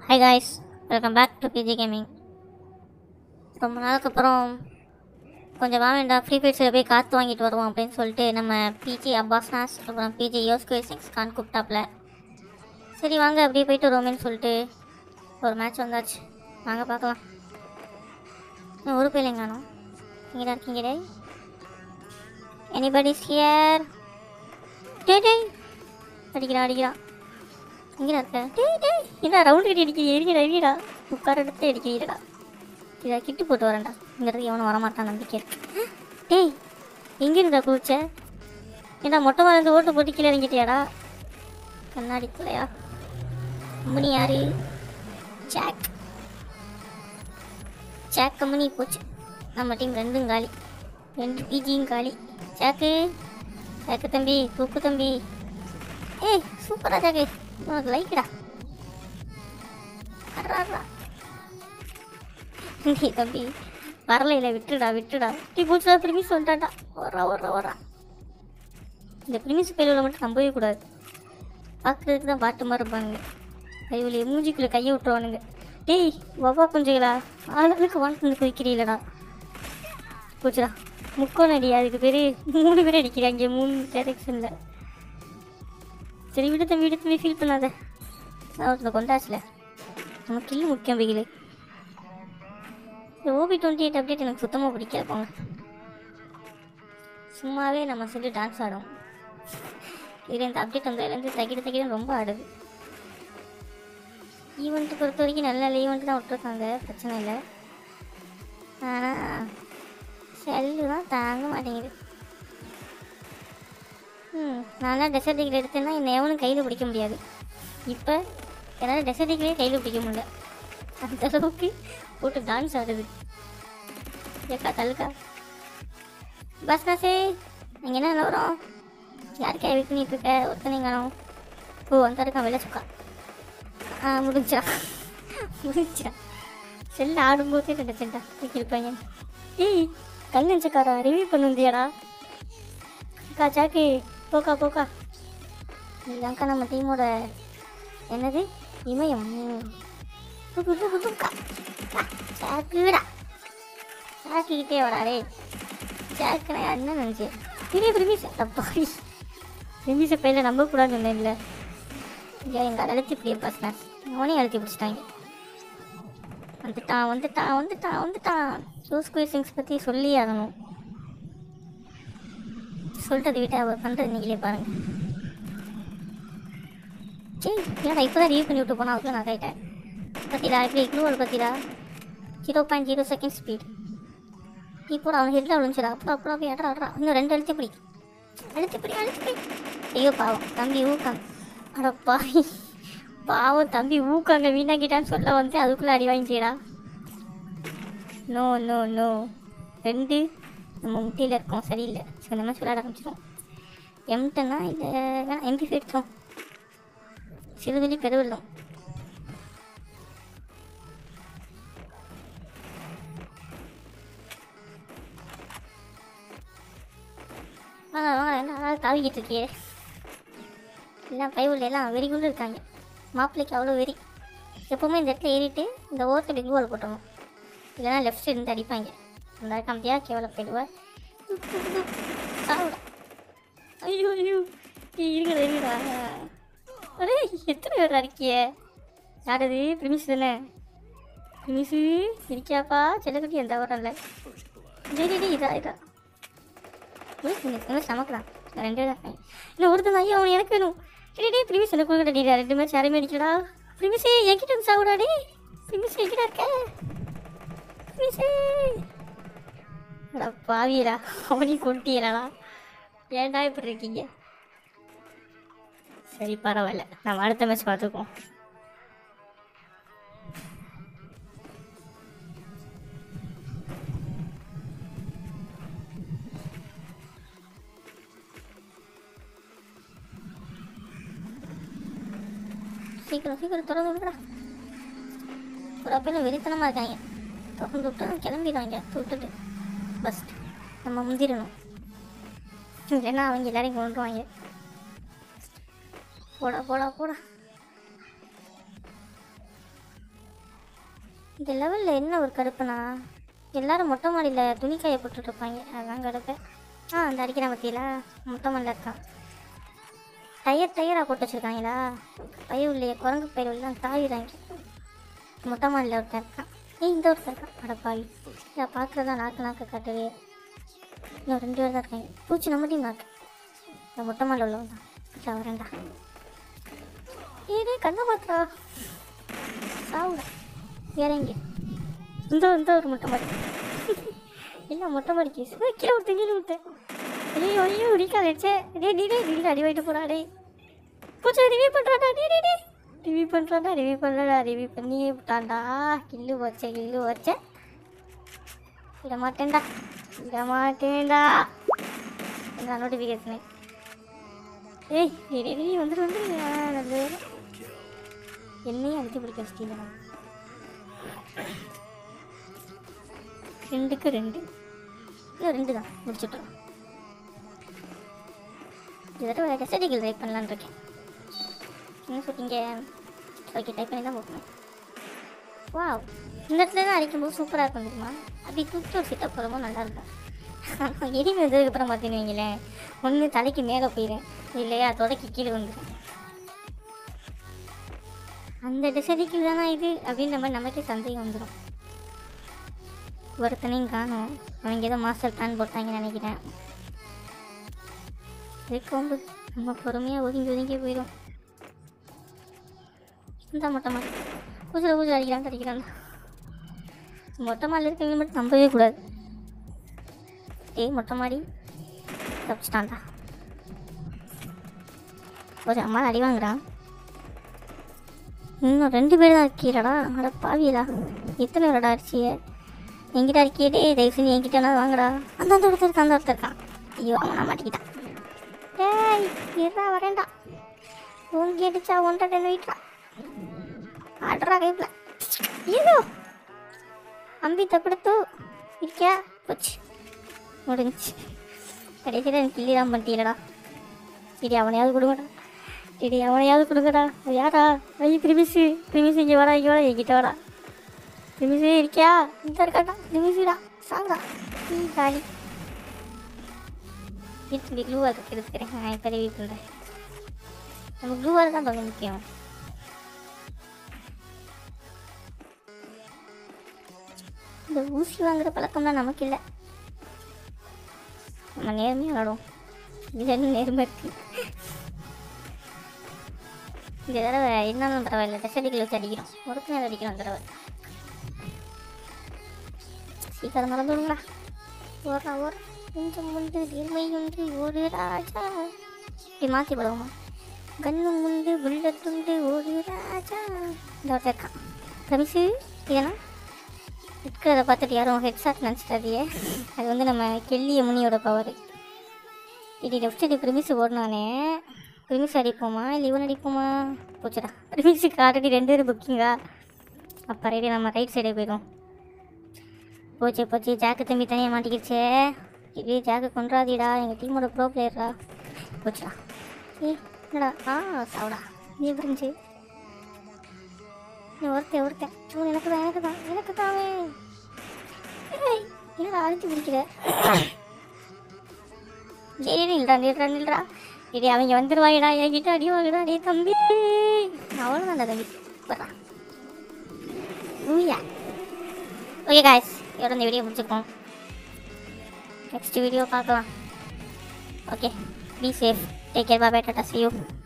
High guys welcome back to PG gaming ரொம்ப நாளுக்கு அப்புறம் கொஞ்சம் வா வேண்டாம் ஃப்ரீ ஃபயர்ஸில் போய் காற்று வாங்கிட்டு வருவோம் அப்படின்னு சொல்லிட்டு நம்ம பிஜி அப்பாஸ்னாஸ் அப்புறம் பிஜி யோஸ்கோ சிக்ஸ் கான் கூப்பிட்டாப்ல சரி வாங்க அப்படியே போயிட்டு வருவோமேன்னு சொல்லிட்டு ஒரு மேட்ச் வந்தாச்சு வாங்க பார்க்கலாம் இன்னும் ஒரு பிள்ளைங்க காணும் இங்கே தான் இருக்கீங்க டே எனிபடிஸ் ஹியர் டே டேய் அடிக்கிறான் அடிக்கிறான் இங்கே இருக்க டேய் டேய் என்ன ரவுண்டு கட்டி அடிக்கிறீ எரிங்கடா எரிங்கடா உட்கார எடுத்து அடிக்கிறீடா இதை கிட்டு போட்டு வரேன்டா இங்கிறது எவனும் வரமாட்டான் நம்பிக்கை இருக்கு டேய் எங்கே இருந்தா குளிச்ச ஏண்டா மொட்டை மருந்து ஓட்டு போட்டு கீழே இறங்கிட்டியாடா கண்ணாடி குலையா கம்பெனி யாரு ஜாக் ஜாக் கம்பெனி போச்சு நம்ம டீம் ரெண்டும் காலி ரெண்டு பிஜியும் காலி ஜாக்கு ஜாக்கு தம்பி தூக்கு தம்பி ஏய் சூப்பரா ஜாக்கு உனக்கு லைக்குடா அட்ரா நீ தம்பி வரல இல்லை விட்டுடா விட்டுடா டீ பூச்சா பிரிமிஸ் வந்துட்டான்டா வரா வரா வரா இந்த பிரிமிஸ் பயிலில் மட்டும் நம்பவே கூடாது பார்க்குறதுக்கு தான் பாட்டு மாதிரி இருப்பானுங்க கையில் மூஞ்சிக்குள்ளே கையை விட்டுருவானுங்க டேய் வவ்வா குஞ்சுகளா ஆளுக்கு வாங்கிட்டு வந்து குதிக்கிறீங்களடா பூச்சுடா முக்கோணம் அடி அதுக்கு பேர் மூணு பேர் அடிக்கிறாங்க மூணு டேரக்ஷனில் சரி விடு தம்பி விடு தம்பி ஃபீல் பண்ணாத நான் ஒருத்தனை கொண்டாச்சுல நமக்கு இல்லை முக்கியம் பிகிலு இந்த ஓபி டுவெண்ட்டி எயிட் அப்டேட் எனக்கு சுத்தமாக பிடிக்காது போங்க சும்மாவே நம்ம சொல்லி டான்ஸ் ஆடும் இது இந்த அப்டேட் வந்ததுலேருந்து தகிட தகிட ரொம்ப ஆடுது ஈவெண்ட்டு பொறுத்த வரைக்கும் நல்ல நல்ல ஈவெண்ட் தான் விட்ருக்காங்க பிரச்சனை இல்லை ஆனால் செல்லு தான் தாங்க மாட்டேங்குது ம் நான்லாம் டெசர்ட் டிகிரி எடுத்தேன்னா என்னை எவனும் கையில் பிடிக்க முடியாது இப்போ என்னால் டெசர்ட் டிகிரியே கையில் பிடிக்க முடியல அந்த அளவுக்கு போட்டு டான்ஸ் ஆடுது ஏக்கா தள்ளுக்கா பஸ் காசே நீங்கள் என்ன வரோம் யாருக்கா வெயிட் பண்ணிட்டு இருக்க ஒருத்தனை காணும் ஓ அந்த இருக்கா வெள்ளை சுக்கா ஆ முடிஞ்சா முடிஞ்சா செல்ல ஆடும்போதே நினைச்சேன்டா தூக்கியிருப்பாங்க ஏய் கல் நெஞ்சக்காரா ரிவ்யூ பண்ணுந்தியாடா அக்கா ஜாக்கி போக்கா போக்கா இதுதான்க்கா நம்ம டீமோட என்னது இமயம் ம். தூக்கு தூக்கு தூக்கா ஜாக்குடா ஜாக்கிக்கிட்டே வராடே ஜாக்கு நான் என்ன நினச்சேன் பெரிய ரிமிஸ் அப்பா ரிமிஸை பையில நம்பக்கூடாதுன்னு சொன்னேன்ல ஐயா எங்கள் அழுத்தி பிடிய பசங்க அவனையும் அழுத்தி பிடிச்சிட்டாங்க வந்துட்டான் வந்துட்டான் வந்துட்டான் வந்துட்டான் ஜூஸ் குயிசிங்ஸ் பற்றி சொல்லி ஆகணும் சொல்லிட்டதை விட்டு அவர் பண்ணுறது நீங்களே பாருங்க சரி ஏன்னா இப்போ தான் ரீவ் பண்ணி விட்டு போனால் அதுக்கு நான் கேட்டேன் பத்திடா இப்படி க்ளூவல் பத்திடா zero point zero second speed இப்போ அவன் ஹெட்டில் விழுந்துச்சுடா அப்புறம் அப்புறம் அப்படியே அடரா அடரா இன்னும் ரெண்டு அழுத்தி பிடி அழுத்தி பிடி அழுத்தி பிடி ஐயோ பாவம் தம்பி ஊக்கம் அட பாவி பாவம் தம்பி ஊக்காங்க வீணாக்கிட்டான்னு சொல்ல வந்து அதுக்குள்ளே அடி வாங்கிட்டேடா நோ நோ நோ ரெண்டு நம்ம முட்டியில் இருக்கோம் சரியில்லை சரி இந்த மாதிரி விளையாட ஆரம்பிச்சிடும் எம்டனா இல்லை வேணா எம்பி எடுத்தோம் சிறுதுளி பெருவெல்லம் வாங்க வாங்க என்ன அழகாக தாவிக்கிட்டு இருக்கியே எல்லாம் பைபிள் எல்லாம் வெறிக்குள்ள இருக்காங்க மாப்பிள்ளைக்கு அவ்வளோ வெறி எப்போவுமே இந்த இடத்துல ஏறிட்டு இந்த ஓரத்தில் குளூவால் போட்டணும் இல்லைன்னா லெஃப்ட் சைடு இருந்து அடிப்பாங்க அந்த கம்பியா கேவல போயிடுவார் சாவுடா ஐயோ ஐயோ ஏய், இருக்குடா இருக்குடா அடே எத்தனை பேர் இருக்கிய யாரது பிரிமிஸ் தானே பிரிமிஸு இருக்கியாப்பா செல்லக்குட்டி எந்த வரல டேய் டேய், டேய், இதா இதா சமக்கலாம் ரெண்டு பேர் தான் இல்லை ஒருத்தன் ஐயோ அவன் எனக்கு வேணும் டேய் டேய் பிரிமிஸ் எனக்கு கொடுக்கடா டீடா ரெண்டு பேர் யாரையுமே அடிக்கடா பிரிமிஸே என்கிட்ட வந்து சாவுடா டே பிரிமிஸ் என்கிட்ட இருக்க பிரிமிஸே அட பாவியடா அவனையும் கொட்டியலடா ஏன்டா இப்படி இருக்கீங்க சரி பரவாயில்ல நம்ம அடுத்த மேட்ச் பார்த்துக்குவோம் சீக்கிரம் சீக்கிரம் திறந்து விடுறா ஒரு அப்பையில வெறித்தனமாக இருக்காங்க திறந்து விட்டு கிளம்பிடுவாங்க விட்டுட்டு பஸ் நம்ம முந்திரணும் இல்லைன்னா அவங்க எல்லாரையும் கொண்டுருவாங்க போடா போடா போடா இந்த லெவலில் என்ன ஒரு கடுப்புனா எல்லாரும் மொட்டை மாடியில் துணி காய போட்டுட்டு இருப்பாங்க அதான் கடுப்பு ஆ அந்த அடிக்கிற மத்தியில் மொட்டை மாடியில் இருக்கான் டயர் டயராக போட்டு வச்சுருக்காங்களா பயிர் இல்லையே குரங்கு பயிர் உள்ள தாவிடுறாங்க மொட்டை மாடியில் ஒருத்தன் இருக்கான் ஏய் இந்த ஒருத்தன் இருக்கான் அடப்பாவி நான் பார்க்குறதா நாக்கு நாக்கு காட்டுவே இன்னும் ரெண்டு பேர் தான் இருக்காங்க பூச்சி நம்ம டீம் நாக்கு இந்த மொட்டை மாடியில் உள்ளவன் தான் சரி வரேன்டா ஏடே கண்ணை மாத்திரா சாவுடா வேற எங்கே இந்த இந்த ஒரு மொட்டை மாடி இல்லை மொட்டை மாடி கேஸ் கீழே விட்டு கீழே விட்டேன் ஐயோ ஐயோ உரிக்கா வச்சே டே டி டே டில அடி வாங்கிட்டு போறா டே பூச்சா ரிவ்யூ பண்ணுறாடா டே டே டே ரிவ்யூ பண்ணுறாடா ரிவ்யூ பண்ணுறாடா ரிவ்யூ பண்ணி விட்டான்டா கில்லு வச்ச கில்லு வச்ச விட மாட்டேன்டா விட மாட்டேன்டா என்ன நோட்டிஃபிகேஷனு ஏய் டே டே டே வந்துரு வந்துரு ஆ, நல்ல வேலை. என்னையும் அழுத்தி பிடிக்க வச்சிட்டீங்க ரெண்டுக்கு ரெண்டு இன்னும் ரெண்டு தான் முடிச்சுட்டோம் இந்த தடவை டெஸ்டிகள் ட்ரை பண்ணலான்னு இருக்கேன் என்ன சொல்றீங்க ஓகே டைப் பண்ணி தான் போகணும் வா இந்த இடத்துல தான் அடிக்கும்போது சூப்பராக இருக்கும் தெரியுமா அப்படி தூக்கி ஒரு சிட்டப் போகிறப்போ நல்லா இருக்கும் ஆனால் எரிமி வந்ததுக்கப்புறம் பார்த்தீங்கன்னு வைங்களேன் ஒன்று தலைக்கு மேலே போயிடும் இல்லையா தொடக்கி கீழே வந்துடும் அந்த டெசடிக்கில் தானே இது அப்படின்ற மாதிரி நமக்கே சந்தேகம் வந்துடும் ஒருத்தனையும் காணும் அவங்க ஏதோ மாஸ்டர் பிளான் போட்டாங்கன்னு நினைக்கிறேன் இதுக்கோம்பு நம்ம பொறுமையாக ஒதுங்கி ஒதுங்கி போயிடும் இந்த மொட்டை மாடி பூஜை பூஜை அடிக்கிறான் அடிக்கிறான் மொட்டை மாடியில் இருக்கவங்க மட்டும் நம்பவே கூடாது ஏய் மொட்டை மாடி தப்பிச்சிட்டான்டா ஒரு அம்மா அடி வாங்குறான் இன்னும் ரெண்டு பேர் தான் இருக்கீரடா அட பாவியடா எத்தனை பேரடா அரிசிய என்கிட்ட அரிக்கிட்டே தயவு செஞ்சு என்கிட்ட என்ன வாங்கடா அந்த அந்த ஒருத்தர் இருக்கான், அந்த ஒருத்தர் இருக்கான் ஐயோ அவனை மாட்டிக்கிட்டான் டேய் இருடா வரேன்டா உங்க அடிச்சா ஒன்றரை டன் வெயிட்ரா ஆடுறா கைப்பில் ஐயோ அம்பி தப்பிடுத்து இருக்கியா போச்சு முடிஞ்சுச்சு கடைசியில் எனக்கு கிள்ளி தான் பண்ணிட்டீங்களடா சரி அவனையாவது கொடுங்கடா சரி அவனையாவது கொடுங்கடா யாரா ஐயோ பிரிமிஸு பிரிமிஸ் இங்கே வாடா இங்கே வாடா என்கிட்ட வாடா பிரிமிஸே இருக்கியா இந்த இருக்காடா பிரிமிஸுடா சாங்கடா ஈ காலி இருக்கு க்ளூவாக இருக்கு எடுத்துக்கிறேன் நான் இப்போ ரிவ்யூ பண்ணுறேன் நம்ம க்ளூவாக தான் ரொம்ப முக்கியம் இந்த ஊசி வாங்குற பழக்கம்லாம் நமக்கு இல்லை நம்ம நேர்மையாக விளாடுவோம் இதுல நேர்மை இருக்கு இந்த தடவை என்னன்னு பரவாயில்ல டெஸ்டிக்கல் வச்சு அடிக்கிறோம் ஒருத்தனை அடிக்கிறோம் இந்த தடவை சீக்கிரம் மறந்து விடுங்களா ஓடுறா ஓடுற கொஞ்சம் முண்டு நேர்மை உண்டு ஒரு ராஜா இப்படி மாற்றி விடுவோமா கண்ணு முண்டு புல்லட் உண்டு ஒரு ராஜா இந்த ஒருத்தர் இருக்கான் ரமிசு இதனா இருக்கிறத பார்த்துட்டு யாரும் ஹெட்ஷாட் நினச்சிட்டாதியே அது வந்து நம்ம கெல்லிய முனியோட பவர் இது லெஃப்ட் சைடு ப்ரிமிஸ் ஓடினானே ப்ரிமிஸ் அடிப்போமா இல்லை இவன் அடிப்போமா போச்சுடா ப்ரிமிஸுக்கு ஆல்ரெடி ரெண்டு பேரும் புக்கிங்கா அப்போ ரெடி நம்ம ரைட் சைடே போயிடும் போச்சு போச்சு ஜாக்கு தம்பி தனியாக மாட்டிக்கிச்சே இது ஜாக்கு கொன்றாதீடா எங்கள் டீமோட ப்ரோ பிளேயரா போச்சுடா ஏய் என்னடா ஆ சாவுடா நீ எப்படி இருந்துச்சு நீ ஒருத்தன் ஒருத்தன் இவன் எனக்கு தான் எனக்கு தான் எனக்கு தாவே ஏய், என்னடா அழுத்தி பிடிக்கிற சரி நில்றா நில்றா நில்றா சரி அவங்க வந்துருவாங்கடா என்கிட்ட அடி வாங்கடா டே தம்பி அவ்வளோதான் தம்பி வரா ஊயா ஓகே காய்ஸ் இதோட இந்த வீடியோ முடிச்சுக்கோம் நெக்ஸ்ட் வீடியோ பார்க்கலாம் okay be safe take care bye tata see you